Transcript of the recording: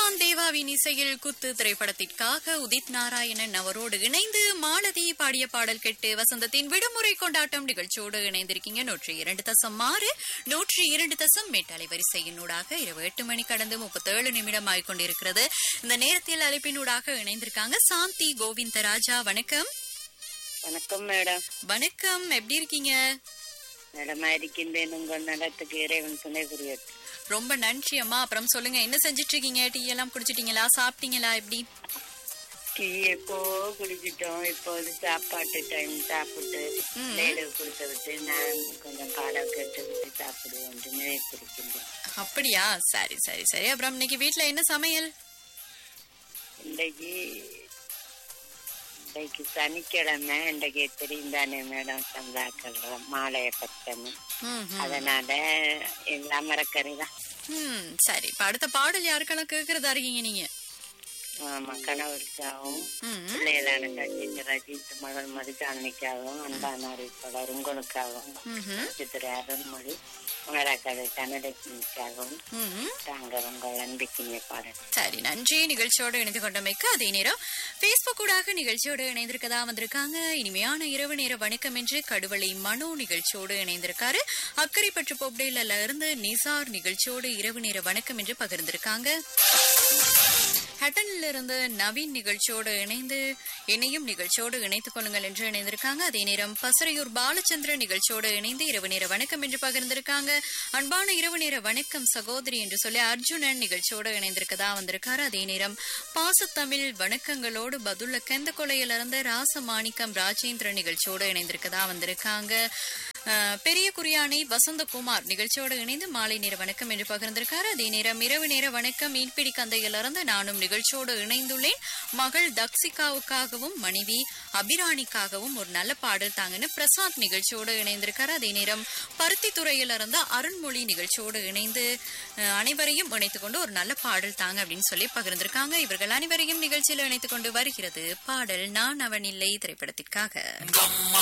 இமான் தேவாவின் இசையில் குத்து திரைப்படத்திற்காக உதித் நாராயணன் அவரோடு இணைந்து மாலதி பாடிய பாடல் கேட்டு வசந்தத்தின் விடுமுறை கொண்டாட்டம் நிகழ்ச்சியோடு இணைந்திருக்கீங்க நூற்றி இரண்டு தசம் ஆறு நூற்றி இரண்டு தசம் மேட்டலை வரிசையினூடாக இரவு எட்டு மணி கடந்து முப்பத்தேழு நிமிடம் ஆகிக்கொண்டிருக்கிறது இந்த நேரத்தில் அழைப்பினூடாக இணைந்திருக்காங்க சாந்தி கோவிந்தராஜா வணக்கம் வணக்கம் மேடம் வணக்கம் எப்படி இருக்கீங்க நலமா இருக்கின்றேன் உங்கள் நலத்துக்கு இறைவன் துணை புரியட்டும் ரொம்ப நன்றி அம்மா அப்புறம் சொல்லுங்க என்ன செஞ்சிட்டு இருக்கீங்க டீ எல்லாம் குடிச்சிட்டீங்களா சாப்பிட்டீங்களா எப்படி டீ எப்போ குடிச்சிட்டோம் இப்போது சாப்பாட்டு டைம் சாப்பிட்டு ம். லேடு கொடுத்து விட்டு நான் கொஞ்சம் பாடம் கேட்டு விட்டு சாப்பிடுவோம் என்று நினைத்திருக்கின்றேன் அப்படியா சரி சரி சரி அப்புறம் இன்னைக்கு வீட்ல என்ன சமையல் இன்றைக்கு இன்றைக்கு சனிக்கிழமை இன்றைக்கு தெரியும் தானே மேடம் சந்தாக்கிழமை மாலைய பத்தமி ம், ம். அதனால எல்லாம் மரக்கறி தான் ம் சரி இப்ப அடுத்த பாடல் யாருக்கெல்லாம் கேக்குறதா இருக்கீங்க நீங்க ஆமா கணவருக்காகவும் ம், பிள்ளைகளான கட்சி ரஜித் மகள் மதுஜானிக்காகவும் அன்பான அறிவிப்பாளர் உங்களுக்காகவும் ம்ஹும், சித்திரை அருள்மொழி உணராக்கதை தனலட்சுமிக்காகவும் ம். தாங்கள் உங்கள் அன்பிக்கினிய பாடல் சரி நன்றி நிகழ்ச்சியோடு இணைந்து கொண்டமைக்கு அதே நேரம் பேஸ்புக் ஊடாக நிகழ்ச்சியோடு இணைந்திருக்கதா வந்திருக்காங்க இனிமையான இரவு நேர வணக்கம் என்று கடுவளை மனோ நிகழ்ச்சியோடு இணைந்திருக்காரு அக்கறை பற்று பொப்டேல இருந்து நிசார் நிகழ்ச்சியோடு இரவு நேர வணக்கம் என்று பகிர்ந்திருக்காங்க ஹட்டனில் இருந்து நவீன் நிகழ்ச்சியோடு இணைந்து என்னையும் நிகழ்ச்சியோடு இணைத்துக் கொள்ளுங்கள் என்று இணைந்திருக்காங்க அதே நேரம் பசறையூர் பாலச்சந்திரன் நிகழ்ச்சியோடு இணைந்து இரவு நேர வணக்கம் என்று பகிர்ந்திருக்காங்க அன்பான இரவு நேர வணக்கம் சகோதரி என்று சொல்லி அர்ஜுனன் நிகழ்ச்சியோடு இணைந்திருக்கதா வந்திருக்காரு அதே நேரம் பாசத்தமிழ் வணக்கங்களோடு பதுல்ல கெந்த கொலையிலிருந்து ராசமாணிக்கம் ராஜேந்திரன் நிகழ்ச்சியோடு இணைந்திருக்கதா வந்திருக்காங்க அஹ், பெரிய குறியானை வசந்தகுமார் நிகழ்ச்சியோடு இணைந்து மாலை நேர வணக்கம் என்று பகிர்ந்திருக்காரு அதே நேரம் இரவு நேர வணக்கம் மீன்பிடி கந்தையிலிருந்து நானும் நிகழ்ச்சியோடு இணைந்துள்ளேன் மகள் தக்சிகாவுக்காகவும் மனைவி அபிராணிக்காகவும் ஒரு நல்ல பாடல் தாங்கன்னு பிரசாத் நிகழ்ச்சியோடு இணைந்திருக்காரு அதே நேரம் பருத்தி துறையிலிருந்து அருண்மொழி நிகழ்ச்சியோடு இணைந்து அஹ், அனைவரையும் இணைத்துக் கொண்டு ஒரு நல்ல பாடல் தாங்க அப்படின்னு சொல்லி பகிர்ந்திருக்காங்க இவர்கள் அனைவரையும் நிகழ்ச்சியில் இணைத்துக் கொண்டு வருகிறது பாடல் நான் அவன் இல்லை திரைப்படத்திற்காக